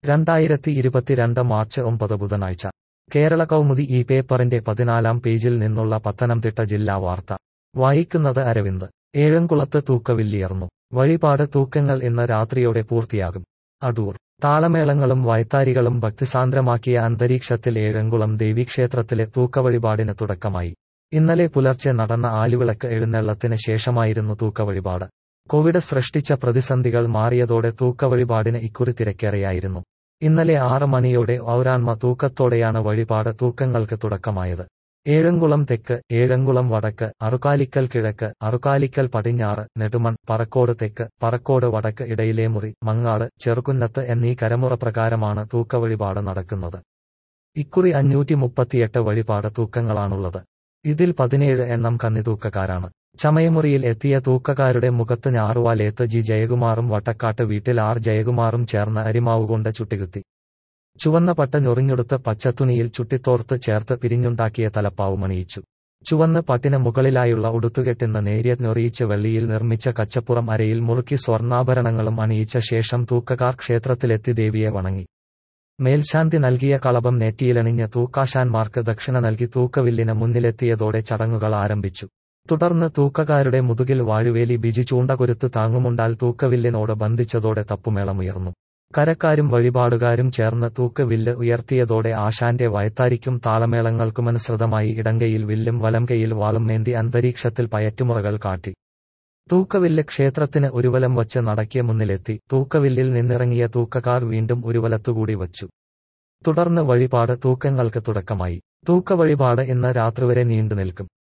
രണ്ടായിരത്തി ഇരുപത്തിരണ്ട് മാർച്ച് ഒമ്പത് ബുധനാഴ്ച കേരള കൗമുദി ഈ പേപ്പറിന്റെ പതിനാലാം പേജിൽ നിന്നുള്ള പത്തനംതിട്ട ജില്ലാ വാർത്ത വായിക്കുന്നത് അരവിന്ദ് ഏഴംകുളത്ത് തൂക്കവില്ലിയർന്നു വഴിപാട് തൂക്കങ്ങൾ ഇന്ന് രാത്രിയോടെ പൂർത്തിയാകും അടൂർ താളമേളങ്ങളും വായ്ത്താരികളും ഭക്തിസാന്ദ്രമാക്കിയ അന്തരീക്ഷത്തിൽ ഏഴംകുളം ദേവീക്ഷേത്രത്തിലെ തൂക്കവഴിപാടിന് തുടക്കമായി ഇന്നലെ പുലർച്ചെ നടന്ന ആലുവിളക്ക് എഴുന്നള്ളത്തിന് ശേഷമായിരുന്നു തൂക്കവഴിപാട് കോവിഡ് സൃഷ്ടിച്ച പ്രതിസന്ധികൾ മാറിയതോടെ തൂക്കവഴിപാടിന് ഇക്കുറി തിരക്കേറെയായിരുന്നു ഇന്നലെ ആറ് മണിയോടെ ഔരാൺമ തൂക്കത്തോടെയാണ് വഴിപാട് തൂക്കങ്ങൾക്ക് തുടക്കമായത് ഏഴംകുളം തെക്ക് ഏഴംകുളം വടക്ക് അറുകാലിക്കൽ കിഴക്ക് അറുകാലിക്കൽ പടിഞ്ഞാറ് നെടുമൺ പറക്കോട് തെക്ക് പറക്കോട് വടക്ക് ഇടയിലെ മുറി മങ്ങാട് ചെറുകുന്നത്ത് എന്നീ കരമുറ പ്രകാരമാണ് തൂക്കവഴിപാട് നടക്കുന്നത് ഇക്കുറി അഞ്ഞൂറ്റി മുപ്പത്തിയെട്ട് വഴിപാട് തൂക്കങ്ങളാണുള്ളത് ഇതിൽ പതിനേഴ് എണ്ണം കന്നിതൂക്കക്കാരാണ് ചമയമുറിയിൽ എത്തിയ തൂക്കക്കാരുടെ മുഖത്ത് ഞാറുവാലേത്ത് ജി ജയകുമാറും വട്ടക്കാട്ട് വീട്ടിൽ ആർ ജയകുമാറും ചേർന്ന് അരിമാവുകൊണ്ട് ചുട്ടികുത്തി ചുവന്ന പട്ട ഞൊറിഞ്ഞെടുത്ത് പച്ചത്തുണിയിൽ ചുട്ടിത്തോർത്ത് ചേർത്ത് പിരിഞ്ഞുണ്ടാക്കിയ തലപ്പാവുമണിയിച്ചു ചുവന്ന പട്ടിന് മുകളിലായുള്ള ഉടുത്തുകെട്ടിന്ന് നേരിയ ഞൊറിയിച്ച് വെള്ളിയിൽ നിർമ്മിച്ച കച്ചപ്പുറം അരയിൽ മുറുക്കി സ്വർണ്ണാഭരണങ്ങളും അണിയിച്ച ശേഷം തൂക്കക്കാർ ക്ഷേത്രത്തിലെത്തി ദേവിയെ വണങ്ങി മേൽശാന്തി നൽകിയ കളഭം നെറ്റിയിലണിഞ്ഞ് തൂക്കാശാന്മാർക്ക് ദക്ഷിണ നൽകി തൂക്കവില്ലിന് മുന്നിലെത്തിയതോടെ ചടങ്ങുകൾ ആരംഭിച്ചു തുടർന്ന് തൂക്കക്കാരുടെ മുതുകിൽ വാഴുവേലി ബിജി ചൂണ്ടകൊരുത്ത് താങ്ങുമുണ്ടാൽ തൂക്കവില്ലിനോട് ബന്ധിച്ചതോടെ തപ്പുമേളമുയർന്നു കരക്കാരും വഴിപാടുകാരും ചേർന്ന് തൂക്കവില്ല് ഉയർത്തിയതോടെ ആശാന്റെ വയത്താരിക്കും താളമേളങ്ങൾക്കുമനുസൃതമായി ഇടങ്കയിൽ വില്ലും വലംകൈയിൽ വാളും മേന്തി അന്തരീക്ഷത്തിൽ പയറ്റുമുറകൾ കാട്ടി തൂക്കവില്ല് ക്ഷേത്രത്തിന് ഒരുവലം വച്ച് നടക്കിയ മുന്നിലെത്തി തൂക്കവില്ലിൽ നിന്നിറങ്ങിയ തൂക്കക്കാർ വീണ്ടും ഒരുവലത്തുകൂടി വച്ചു തുടർന്ന് വഴിപാട് തൂക്കങ്ങൾക്ക് തുടക്കമായി തൂക്ക വഴിപാട് ഇന്ന് രാത്രി വരെ നീണ്ടുനിൽക്കും